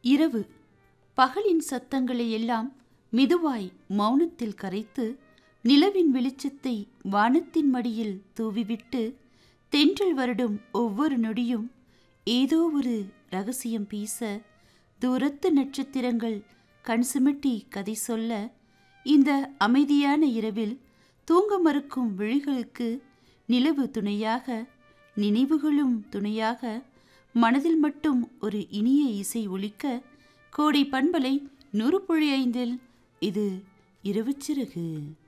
இரவு பகலின் சத்தங்களை எல்லாம் மெதுவாய் மௌனத்தில் கரைத்து நிலவின் வெளிச்சத்தை வானத்தின் மடியில் தூவிவிட்டு தென்றல் வருடும் ஒவ்வொரு நொடியும் ஏதோ ஒரு ரகசியம் பேச தூரத்து நட்சத்திரங்கள் கண் சிமிட்டி கதை சொல்ல இந்த அமைதியான இரவில் தூங்க மறுக்கும் விழிகளுக்கு நிலவு துணையாக நினைவுகளும் துணையாக மனதில் மட்டும் ஒரு இனிய இசை ஒலிக்க கோடை பண்பலை நூறு புள்ளி ஐந்தில் இது இரவு சிறகு